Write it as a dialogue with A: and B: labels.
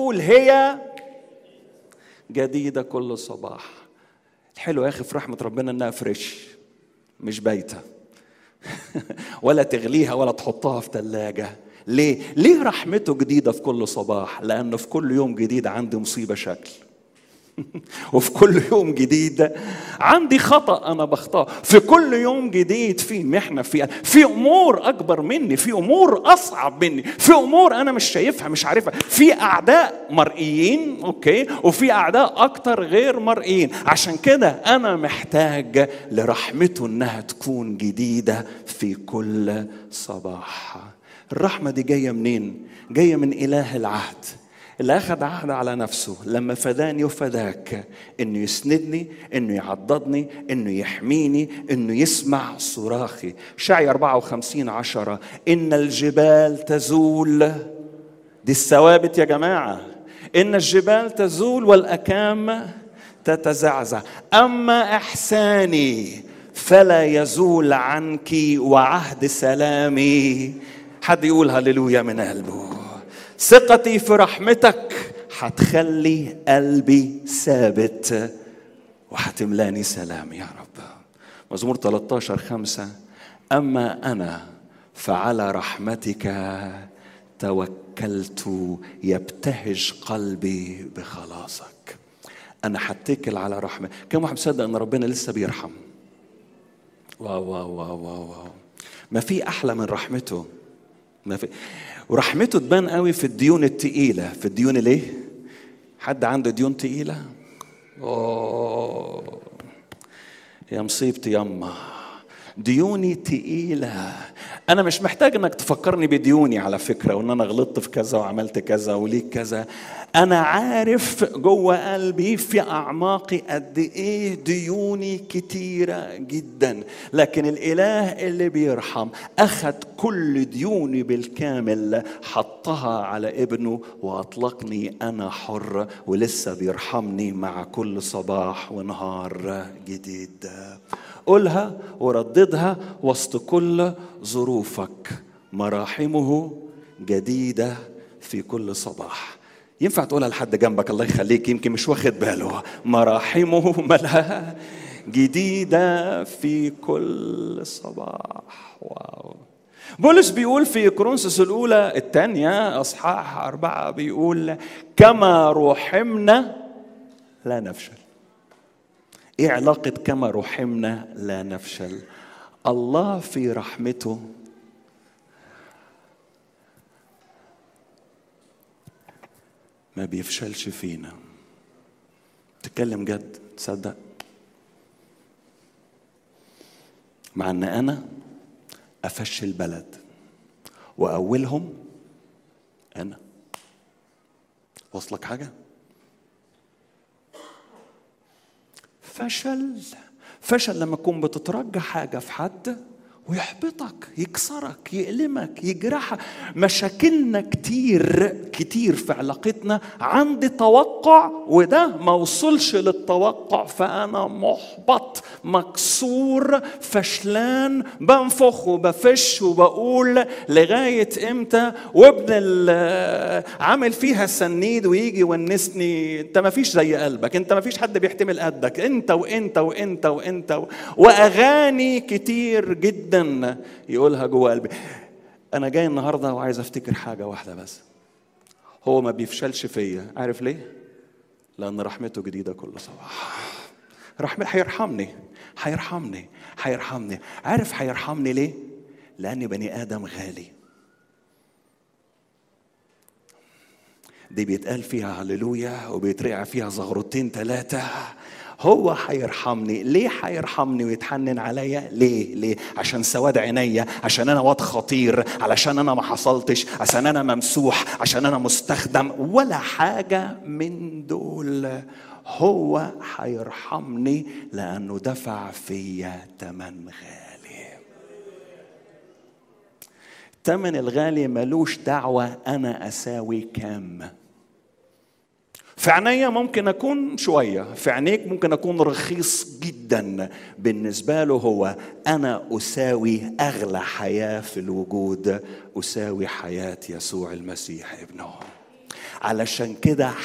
A: تزول هي جديدة كل صباح الحلو يا أخي في رحمة ربنا إنها فريش مش بايتة ولا تغليها ولا تحطها في ثلاجة ليه؟ ليه رحمته جديدة في كل صباح؟ لأنه في كل يوم جديد عندي مصيبة شكل وفي كل يوم جديد عندي خطا انا بخطاه في كل يوم جديد في محنه في في امور اكبر مني في امور اصعب مني في امور انا مش شايفها مش عارفها في اعداء مرئيين اوكي وفي اعداء اكتر غير مرئيين عشان كده انا محتاج لرحمته انها تكون جديده في كل صباح الرحمه دي جايه منين جايه من اله العهد اللي أخذ عهد على نفسه لما فداني وفداك إنه يسندني إنه يعضدني إنه يحميني إنه يسمع صراخي شعي 54 عشرة إن الجبال تزول دي الثوابت يا جماعة إن الجبال تزول والأكام تتزعزع أما إحساني فلا يزول عنك وعهد سلامي حد يقول هللويا من قلبه ثقتي في رحمتك هتخلي قلبي ثابت وهتملاني سلام يا رب مزمور 13 خمسة أما أنا فعلى رحمتك توكلت يبتهج قلبي بخلاصك أنا هتكل على رحمة كم واحد مصدق أن ربنا لسه بيرحم واو واو واو واو, واو. ما في أحلى من رحمته ما في ورحمته تبان قوي في الديون التقيلة في الديون الايه؟ حد عنده ديون تقيلة؟ أوه يا مصيبتي يما ديوني تقيلة أنا مش محتاج إنك تفكرني بديوني على فكرة وإن أنا غلطت في كذا وعملت كذا وليك كذا أنا عارف جوه قلبي في أعماقي قد إيه ديوني كتيرة جدا لكن الإله اللي بيرحم أخذ كل ديوني بالكامل حطها على ابنه وأطلقني أنا حر ولسه بيرحمني مع كل صباح ونهار جديد قولها ورددها وسط كل ظروفك مراحمه جديدة في كل صباح ينفع تقولها لحد جنبك الله يخليك يمكن مش واخد باله مراحمه ملها جديدة في كل صباح واو بولس بيقول في كورنثوس الأولى الثانية أصحاح أربعة بيقول كما رحمنا لا نفشل ايه علاقة كما رحمنا لا نفشل الله في رحمته ما بيفشلش فينا تتكلم جد تصدق مع ان انا افشل بلد واولهم انا وصلك حاجه فشل فشل لما تكون بتترجى حاجة في حد ويحبطك يكسرك يألمك يجرحك مشاكلنا كتير كتير في علاقتنا عندي توقع وده ما وصلش للتوقع فأنا محبط مكسور فشلان بنفخ وبفش وبقول لغاية امتى وابن عامل فيها سنيد ويجي يونسني انت ما فيش زي قلبك انت ما فيش حد بيحتمل قدك انت وانت وانت وانت, وانت واغاني كتير جدا جدا يقولها جوه قلبي انا جاي النهارده وعايز افتكر حاجه واحده بس هو ما بيفشلش فيا عارف ليه لان رحمته جديده كل صباح رحمة هيرحمني هيرحمني هيرحمني عارف هيرحمني ليه لاني بني ادم غالي دي بيتقال فيها هللويا وبيترقع فيها زغرتين ثلاثه هو هيرحمني ليه هيرحمني ويتحنن عليا ليه ليه عشان سواد عينيا عشان انا واد خطير علشان انا ما حصلتش عشان انا ممسوح عشان انا مستخدم ولا حاجه من دول هو هيرحمني لانه دفع فيا ثمن غالي الثمن الغالي ملوش دعوه انا اساوي كام في عينيا ممكن اكون شويه في عينيك ممكن اكون رخيص جدا بالنسبه له هو انا اساوي اغلى حياه في الوجود اساوي حياه يسوع المسيح ابنه علشان كده